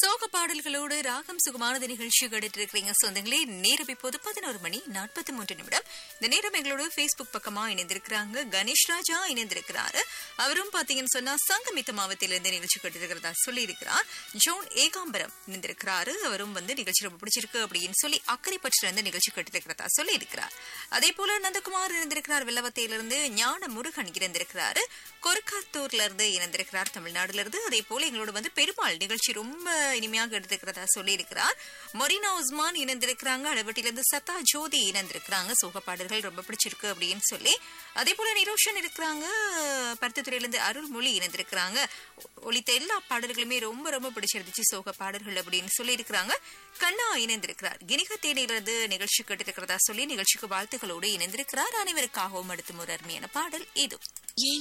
சோக பாடல்களோடு ராகம் சுகமானது நிகழ்ச்சி கேட்டுட்டு இருக்கிறீங்க சொந்தங்களே நேரம் இப்போது பதினோரு மணி நாற்பத்தி மூன்று நிமிடம் இந்த நேரம் எங்களோட பேஸ்புக் பக்கமா இணைந்திருக்கிறாங்க கணேஷ் ராஜா இணைந்திருக்கிறாரு அவரும் பாத்தீங்கன்னு சொன்னா சங்கமித்த மாவட்டத்திலிருந்து நிகழ்ச்சி கேட்டிருக்கிறதா சொல்லி இருக்கிறார் ஜோன் ஏகாம்பரம் இணைந்திருக்கிறாரு அவரும் வந்து நிகழ்ச்சி ரொம்ப பிடிச்சிருக்கு அப்படின்னு சொல்லி அக்கறை பற்றிலிருந்து நிகழ்ச்சி கேட்டிருக்கிறதா சொல்லி இருக்கிறார் அதே போல நந்தகுமார் இணைந்திருக்கிறார் வெள்ளவத்தையிலிருந்து ஞான முருகன் இணைந்திருக்கிறாரு கொருக்காத்தூர்ல இருந்து இணைந்திருக்கிறார் தமிழ்நாடுல இருந்து அதே போல எங்களோட வந்து பெருமாள் நிகழ்ச்சி ரொம்ப இனிமையாக எடுத்திருக்கிறதா சொல்லி இருக்கிறார் மொரினா உஸ்மான் இணைந்திருக்கிறாங்க அளவட்டிலிருந்து சத்தா ஜோதி இணைந்திருக்கிறாங்க சோக பாடல்கள் ரொம்ப பிடிச்சிருக்கு அப்படின்னு சொல்லி அதே போல நிரோஷன் இருக்கிறாங்க பருத்தத்துறையிலிருந்து அருள்மொழி இணைந்திருக்கிறாங்க ஒலித்த எல்லா பாடல்களுமே ரொம்ப ரொம்ப பிடிச்சிருந்துச்சு சோக பாடல்கள் அப்படின்னு சொல்லி இருக்கிறாங்க கண்ணா இணைந்திருக்கிறார் கிணிக தேனிலிருந்து நிகழ்ச்சி கேட்டிருக்கிறதா சொல்லி நிகழ்ச்சிக்கு வாழ்த்துக்களோடு இணைந்திருக்கிறார் அனைவருக்காகவும் அடுத்து ஒரு அருமையான பாடல் இது